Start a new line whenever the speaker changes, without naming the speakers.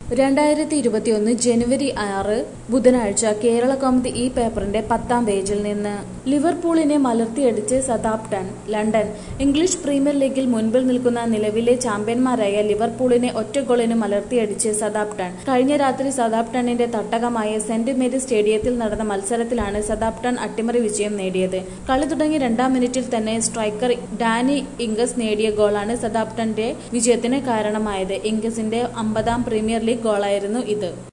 രണ്ടായിരത്തി ഇരുപത്തിയൊന്ന് ജനുവരി ആറ് ബുധനാഴ്ച കേരള കൗമുദി ഈ പേപ്പറിന്റെ പത്താം പേജിൽ നിന്ന് ലിവർപൂളിനെ മലർത്തിയടിച്ച് സതാപ്ടൺ ലണ്ടൻ ഇംഗ്ലീഷ് പ്രീമിയർ ലീഗിൽ മുൻപിൽ നിൽക്കുന്ന നിലവിലെ ചാമ്പ്യന്മാരായ ലിവർപൂളിനെ ഒറ്റ ഗോളിന് മലർത്തിയടിച്ച് സതാപ്ടൺ കഴിഞ്ഞ രാത്രി സതാപ്ടണിന്റെ തട്ടകമായ സെന്റ് മേരി സ്റ്റേഡിയത്തിൽ നടന്ന മത്സരത്തിലാണ് സതാപ്ടൺ അട്ടിമറി വിജയം നേടിയത് കളി തുടങ്ങി രണ്ടാം മിനിറ്റിൽ തന്നെ സ്ട്രൈക്കർ ഡാനി ഇംഗസ് നേടിയ ഗോളാണ് സതാപ്ടന്റെ വിജയത്തിന് കാരണമായത് ഇംഗസിന്റെ അമ്പതാം പ്രീമിയർ ലീഗ് ഗോളായിരുന്നു ഇത്